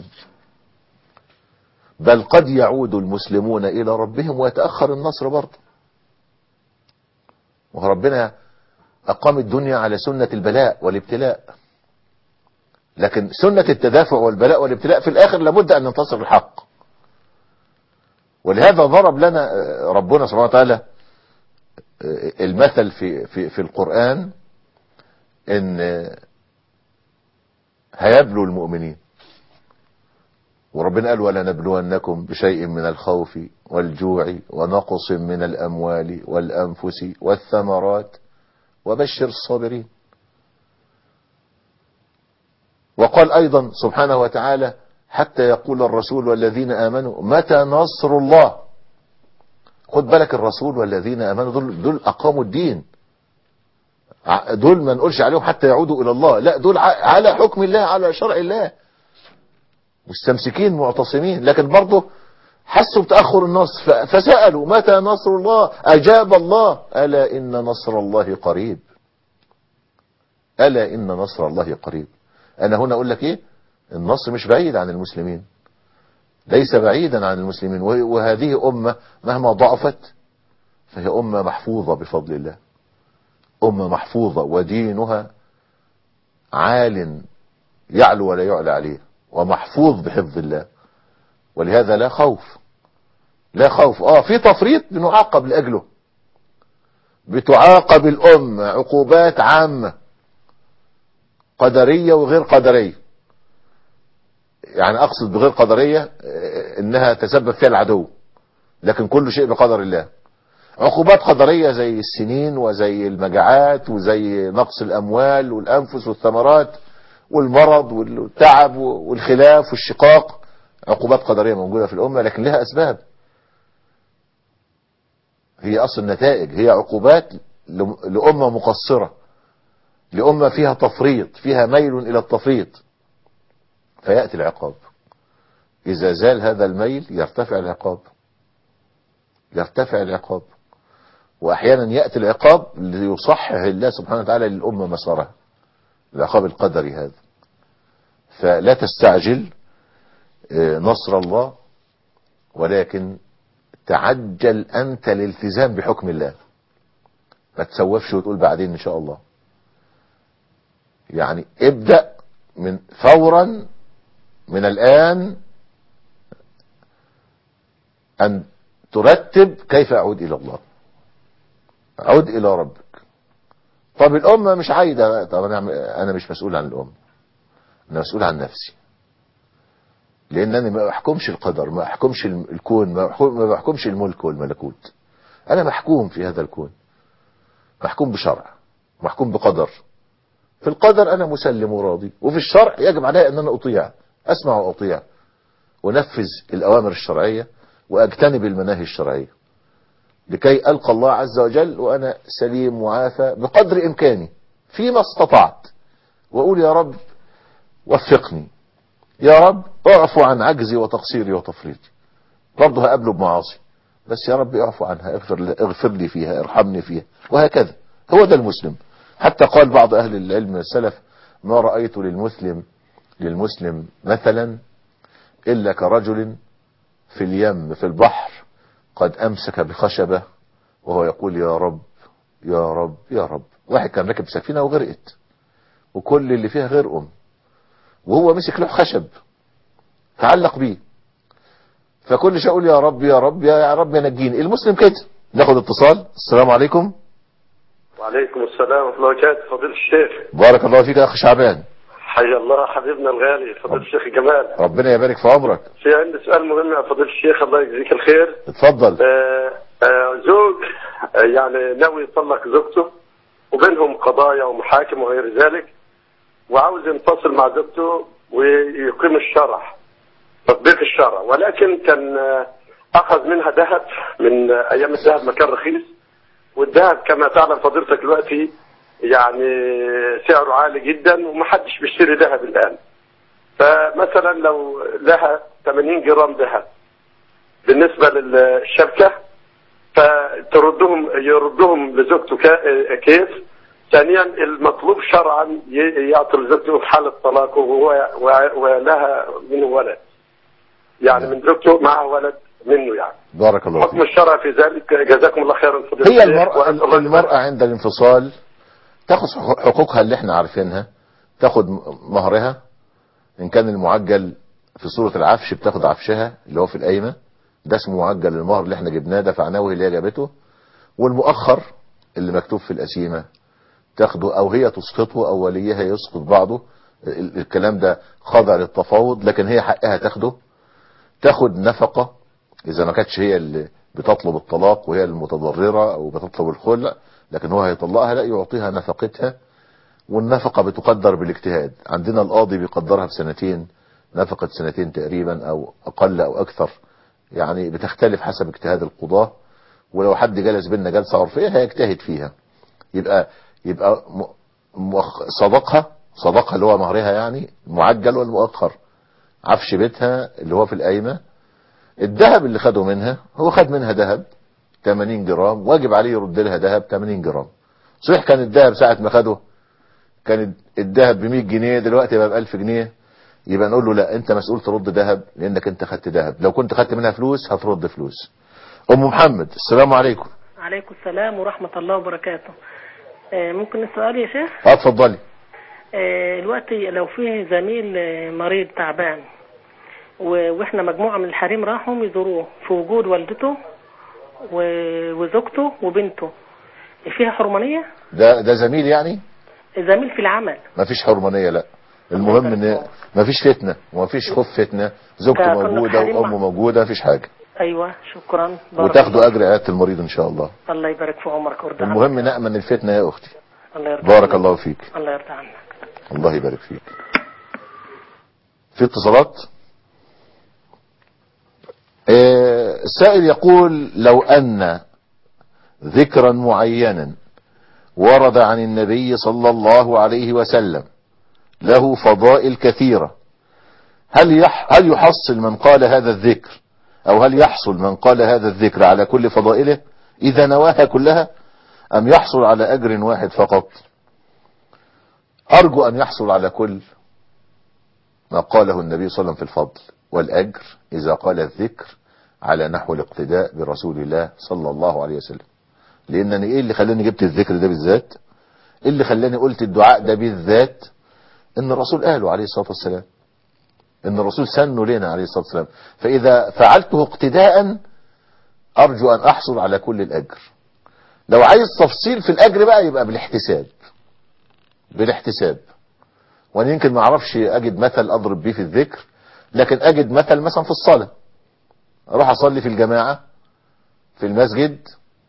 بل قد يعود المسلمون إلى ربهم ويتأخر النصر برضه وربنا أقام الدنيا على سنة البلاء والابتلاء لكن سنة التدافع والبلاء والابتلاء في الآخر لابد أن ينتصر الحق ولهذا ضرب لنا ربنا سبحانه وتعالى المثل في, في, في القرآن ان هيبلو المؤمنين وربنا قال ولنبلونكم بشيء من الخوف والجوع ونقص من الأموال والأنفس والثمرات وبشر الصابرين وقال أيضا سبحانه وتعالى حتى يقول الرسول والذين آمنوا متى نصر الله خد بالك الرسول والذين آمنوا دول, دول أقاموا الدين دول ما نقولش عليهم حتى يعودوا إلى الله لا دول على حكم الله على شرع الله مستمسكين معتصمين لكن برضه حسوا بتأخر النصر فسألوا متى نصر الله أجاب الله ألا إن نصر الله قريب ألا إن نصر الله قريب أنا هنا أقول لك إيه النصر مش بعيد عن المسلمين ليس بعيدا عن المسلمين وهذه أمة مهما ضعفت فهي أمة محفوظة بفضل الله أمة محفوظة ودينها عال يعلو ولا يعلى عليه ومحفوظ بحفظ الله ولهذا لا خوف لا خوف اه في تفريط بنعاقب لأجله بتعاقب الأمة عقوبات عامة قدرية وغير قدرية يعني أقصد بغير قدرية إنها تسبب فيها العدو لكن كل شيء بقدر الله عقوبات قدرية زي السنين وزي المجاعات وزي نقص الأموال والأنفس والثمرات والمرض والتعب والخلاف والشقاق عقوبات قدرية موجودة في الأمة لكن لها أسباب هي أصل النتائج هي عقوبات لأمة مقصرة لأمة فيها تفريط فيها ميل إلى التفريط فيأتي العقاب إذا زال هذا الميل يرتفع العقاب يرتفع العقاب وأحيانا يأتي العقاب ليصحح الله سبحانه وتعالى للأمة مسارها العقاب القدري هذا فلا تستعجل نصر الله ولكن تعجل أنت الالتزام بحكم الله ما تسوفش وتقول بعدين إن شاء الله يعني ابدأ من فورا من الآن أن ترتب كيف أعود إلى الله عد إلى ربك طب الأمة مش عايدة طب أنا, أنا مش مسؤول عن الأمة أنا مسؤول عن نفسي لأن أنا ما أحكمش القدر ما أحكمش الكون ما أحكمش الملك والملكوت أنا محكوم في هذا الكون محكوم بشرع محكوم بقدر في القدر أنا مسلم وراضي وفي الشرع يجب علي أن أنا أطيع أسمع وأطيع ونفذ الأوامر الشرعية وأجتنب المناهي الشرعية لكي ألقى الله عز وجل وأنا سليم وعافى بقدر إمكاني فيما استطعت وأقول يا رب وفقني يا رب اعفو عن عجزي وتقصيري وتفريطي برضه هقابله بمعاصي بس يا رب اعفو عنها اغفر, اغفر لي فيها ارحمني فيها وهكذا هو ده المسلم حتى قال بعض أهل العلم من السلف ما رأيت للمسلم للمسلم مثلا إلا كرجل في اليم في البحر قد أمسك بخشبة وهو يقول يا رب يا رب يا رب واحد كان راكب سفينة وغرقت وكل اللي فيها غرقهم وهو مسك له خشب تعلق بيه فكل شيء يقول يا رب يا رب يا رب نجيني المسلم كده ناخد اتصال السلام عليكم وعليكم السلام ورحمة الله وبركاته فضيلة الشيخ بارك الله فيك يا اخ شعبان حيا الله حبيبنا الغالي فضيلة الشيخ جمال ربنا يبارك في عمرك في عندي سؤال مهم يا فضيلة الشيخ الله يجزيك الخير اتفضل آه آه زوج آه يعني ناوي يطلق زوجته وبينهم قضايا ومحاكم وغير ذلك وعاوز ينفصل مع زوجته ويقيم الشرع تطبيق الشرع ولكن كان آه اخذ منها ذهب من آه ايام الذهب ما كان رخيص والذهب كما تعلم فضيلتك دلوقتي يعني سعره عالي جدا ومحدش بيشتري ذهب الآن فمثلا لو لها 80 جرام ذهب بالنسبة للشبكة فتردهم يردهم لزوجته كا- كيف ثانيا المطلوب شرعا ي- يعطي لزوجته في حالة طلاق وهو و- ولها منه ولد يعني من زوجته معها ولد منه يعني بارك الله حكم فيك الشرع في ذلك جزاكم الله خيرا فضيلة هي الشيخ، المرأة وأسأل الله المرأة عند الانفصال تاخذ حقوقها اللي احنا عارفينها تاخد مهرها ان كان المعجل في صورة العفش بتاخد عفشها اللي هو في القايمة ده اسمه معجل المهر اللي احنا جبناه دفعناه وهي اللي هي جابته والمؤخر اللي مكتوب في القسيمة تاخده او هي تسقطه او وليها يسقط بعضه ال- الكلام ده خاضع للتفاوض لكن هي حقها تاخده تاخد نفقة اذا ما كانتش هي اللي بتطلب الطلاق وهي المتضررة او بتطلب الخلع لكن هو هيطلقها لا يعطيها نفقتها والنفقة بتقدر بالاجتهاد عندنا القاضي بيقدرها بسنتين نفقة سنتين تقريبا او اقل او اكثر يعني بتختلف حسب اجتهاد القضاة ولو حد جلس بينا جلسة عرفية هيجتهد فيها يبقى يبقى م- مؤخ- صدقها صدقها اللي هو مهرها يعني المعجل والمؤخر عفش بيتها اللي هو في القايمة الذهب اللي خده منها هو خد منها ذهب 80 جرام واجب عليه يرد لها ذهب 80 جرام صحيح كان الذهب ساعة ما خده كان الذهب ب 100 جنيه دلوقتي بقى ب 1000 جنيه يبقى نقول له لا انت مسؤول ترد ذهب لانك انت خدت ذهب لو كنت خدت منها فلوس هترد فلوس ام محمد السلام عليكم عليكم السلام ورحمة الله وبركاته آه، ممكن السؤال يا شيخ اه اتفضلي آه، دلوقتي لو فيه زميل آه، مريض تعبان و- واحنا مجموعة من الحريم راحوا يزوروه في وجود والدته و- وزوجته وبنته فيها حرمانية ده ده زميل يعني زميل في العمل مفيش حرمانية لا المهم ان مفيش فتنة ومفيش خوف فتنة زوجته كنا في موجودة حريم وامه موجودة مفيش حاجة ايوه شكرا بارك وتاخدوا الله. اجر عيادة المريض ان شاء الله الله يبارك في عمرك ويرضى عنك المهم نأمن الفتنة يا اختي الله يرضى بارك عنك. الله فيك الله يرضى عنك الله يبارك فيك في اتصالات آه، السائل يقول لو أن ذكرا معينا ورد عن النبي صلى الله عليه وسلم له فضائل كثيرة هل يح هل يحصل من قال هذا الذكر أو هل يحصل من قال هذا الذكر على كل فضائله إذا نواها كلها أم يحصل على أجر واحد فقط أرجو أن يحصل على كل ما قاله النبي صلى الله عليه وسلم في الفضل والأجر إذا قال الذكر على نحو الاقتداء برسول الله صلى الله عليه وسلم لأنني إيه اللي خلاني جبت الذكر ده بالذات إيه اللي خلاني قلت الدعاء ده بالذات إن الرسول قاله عليه الصلاة والسلام إن الرسول سنه لنا عليه الصلاة والسلام فإذا فعلته اقتداء أرجو أن أحصل على كل الأجر لو عايز تفصيل في الأجر بقى يبقى بالاحتساب بالاحتساب وانا يمكن ما اعرفش اجد مثل اضرب بيه في الذكر لكن اجد مثل مثلا في الصلاة اروح اصلي في الجماعة في المسجد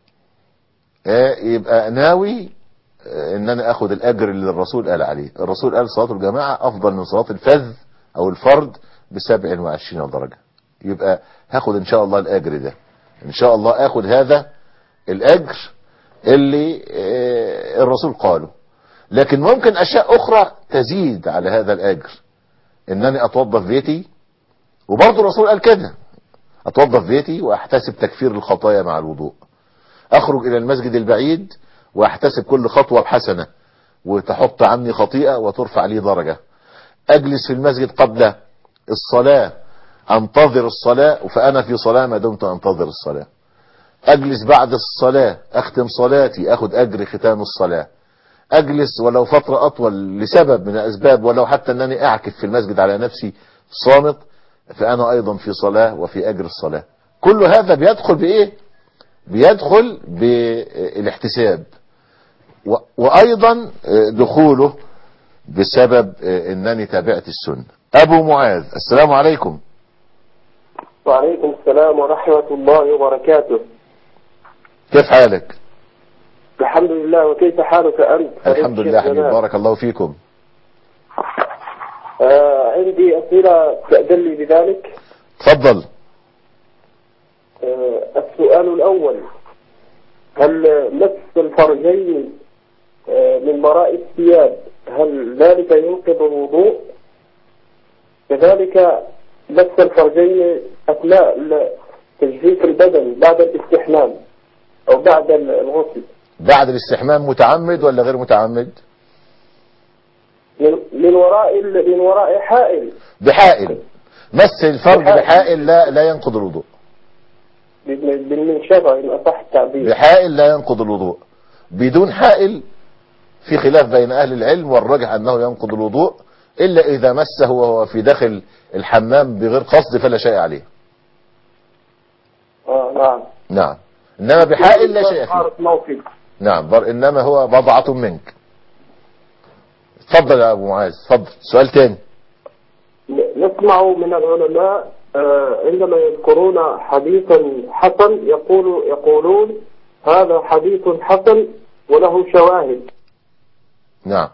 آه، يبقى ناوي آه، ان انا اخد الاجر اللي الرسول قال عليه الرسول قال صلاة الجماعة افضل من صلاة الفذ او الفرد ب 27 درجة يبقى هاخد ان شاء الله الاجر ده ان شاء الله اخد هذا الاجر اللي آه، الرسول قاله لكن ممكن اشياء اخرى تزيد على هذا الاجر انني اتوظف بيتي وبرضه الرسول قال كده اتوظف بيتي واحتسب تكفير الخطايا مع الوضوء اخرج الى المسجد البعيد واحتسب كل خطوة بحسنة وتحط عني خطيئة وترفع لي درجة اجلس في المسجد قبل الصلاة انتظر الصلاة فانا في صلاة ما دمت انتظر الصلاة اجلس بعد الصلاة اختم صلاتي اخد اجر ختام الصلاة اجلس ولو فترة اطول لسبب من الاسباب ولو حتى انني اعكف في المسجد على نفسي صامت فانا ايضا في صلاة وفي اجر الصلاة كل هذا بيدخل بايه بيدخل بالاحتساب و- وايضا دخوله بسبب انني تابعت السنة ابو معاذ السلام عليكم وعليكم السلام ورحمة الله وبركاته كيف حالك الحمد لله وكيف حالك أنت الحمد فضيلة لله الشيخ حبيبي جمال؟ بارك الله فيكم آه عندي أسئلة تأذن لي بذلك تفضل آه السؤال الأول هل مس الفرجين آه من من وراء الثياب هل ذلك ينقض الوضوء كذلك لبس الفرجين أثناء ال- تجفيف البدن بعد الاستحمام أو بعد الغسل بعد الاستحمام متعمد ولا غير متعمد من من وراء ال- من وراء حائل بحائل مس الفرج بحائل. بحائل لا لا ينقض الوضوء بال- بالمنشفة إن أصح التعبير بحائل لا ينقض الوضوء بدون حائل في خلاف بين أهل العلم والراجح أنه ينقض الوضوء إلا إذا مسه وهو في داخل الحمام بغير قصد فلا شيء عليه آه نعم نعم إنما بحائل لا شيء فيه عارف موقف نعم بر إنما هو بضعة منك اتفضل يا أبو معاذ اتفضل سؤال تاني نسمع من العلماء آه، عندما يذكرون حديثا حسن يقول يقولون هذا حديث حسن وله شواهد نعم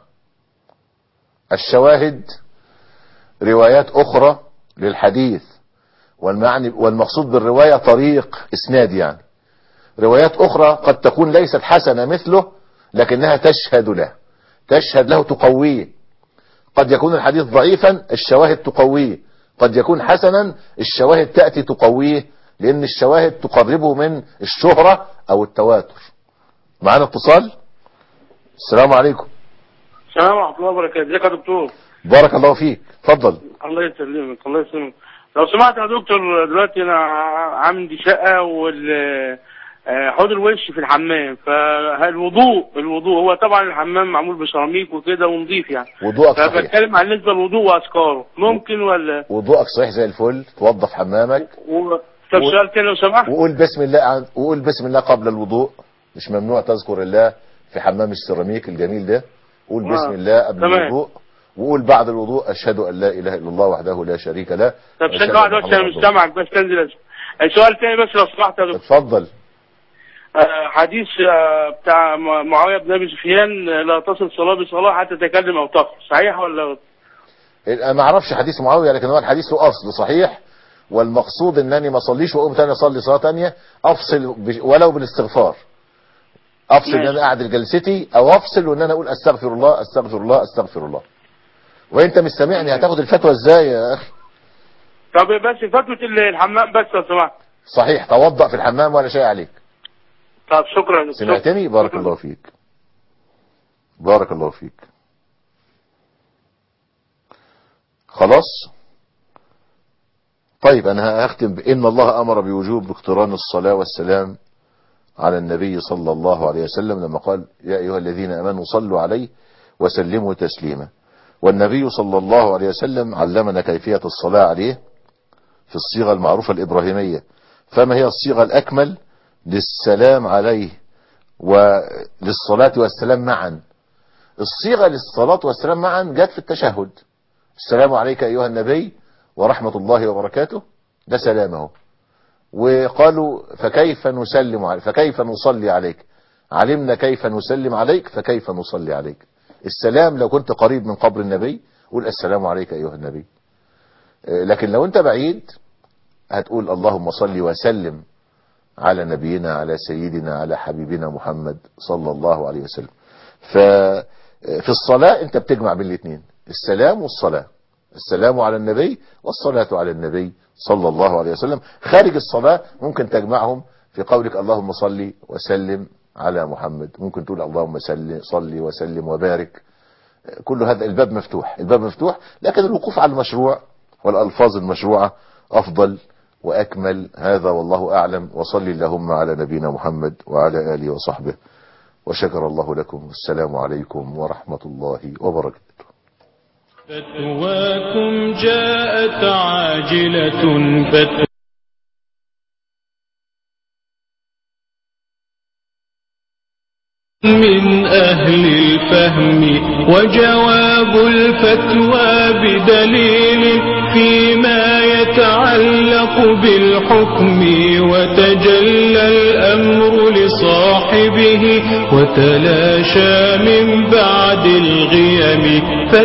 الشواهد روايات أخرى للحديث والمعني والمقصود بالرواية طريق إسناد يعني روايات أخرى قد تكون ليست حسنة مثله لكنها تشهد له تشهد له تقويه قد يكون الحديث ضعيفا الشواهد تقويه قد يكون حسنا الشواهد تأتي تقويه لأن الشواهد تقربه من الشهرة أو التواتر معنا اتصال السلام عليكم السلام ورحمة الله وبركاته ازيك يا دكتور بارك الله فيك اتفضل الله يسلمك الله يسلمك لو سمعت يا دكتور دلوقتي انا عندي شقة وال آه، حوض الوش في الحمام فالوضوء الوضوء هو طبعا الحمام معمول بسيراميك وكده ونضيف يعني وضوءك صحيح فبتكلم عن نسبة الوضوء واذكاره ممكن ولا وضوءك صحيح زي الفل توظف حمامك و... طب و- سؤال تاني لو سمحت وقول بسم الله عن- وقول بسم الله قبل الوضوء مش ممنوع تذكر الله في حمام السيراميك الجميل ده قول آه. بسم الله قبل تمام. الوضوء وقول بعد الوضوء اشهد ان لا اله الا الله وحده لا شريك له طب وأشهد ثانية واحدة أن بس انا محمداً مش رسول الله. سامعك بس تنزل أسمع. السؤال تاني بس لو سمحت يا دكتور اتفضل آه، حديث آه، بتاع م- معاوية بن ابي سفيان آه، لا تصل صلاة بصلاة حتى تكلم او تقف صحيح ولا انا ما اعرفش حديث معاويه لكن هو الحديث له اصل صحيح والمقصود انني ما اصليش واقوم تاني اصلي صلاه تانية افصل بش- ولو بالاستغفار افصل ان ماشي. انا اعدل جلستي او افصل وان انا اقول استغفر الله استغفر الله استغفر الله وانت مش سامعني هتاخد الفتوى ازاي يا اخي طب بس فتوى ال- الحمام بس لو سمحت صحيح توضأ في الحمام ولا شيء عليك طب شكرا يا دكتور سمعتني بارك شكراً. الله فيك بارك الله فيك خلاص طيب انا هختم بان الله امر بوجوب اقتران الصلاة والسلام على النبي صلى الله عليه وسلم لما قال يا ايها الذين امنوا صلوا عليه وسلموا تسليما والنبي صلى الله عليه وسلم علمنا كيفية الصلاة عليه في الصيغة المعروفة الإبراهيمية فما هي الصيغة الأكمل للسلام عليه وللصلاة والسلام معا الصيغة للصلاة والسلام معا جت في التشهد السلام عليك أيها النبي ورحمة الله وبركاته ده سلامه وقالوا فكيف نسلم عليك فكيف نصلي عليك علمنا كيف نسلم عليك فكيف نصلي عليك السلام لو كنت قريب من قبر النبي قول السلام عليك أيها النبي آه، لكن لو انت بعيد هتقول اللهم صل وسلم على نبينا على سيدنا على حبيبنا محمد صلى الله عليه وسلم ففي الصلاة انت بتجمع بين الاثنين السلام والصلاة السلام على النبي والصلاة على النبي صلى الله عليه وسلم خارج الصلاة ممكن تجمعهم في قولك اللهم صل وسلم على محمد ممكن تقول اللهم صل صل وسلم وبارك كل هذا الباب مفتوح الباب مفتوح لكن الوقوف على المشروع والألفاظ المشروعة أفضل وأكمل هذا والله أعلم وصلي اللهم على نبينا محمد وعلى آله وصحبه وشكر الله لكم والسلام عليكم ورحمة الله وبركاته فتواكم جاءت عاجلة فتوى من أهل الفهم وجواب الفتوى بدليل فيما يتعلق بالحكم وتجلى الأمر لصاحبه وتلاشى من بعد الغيم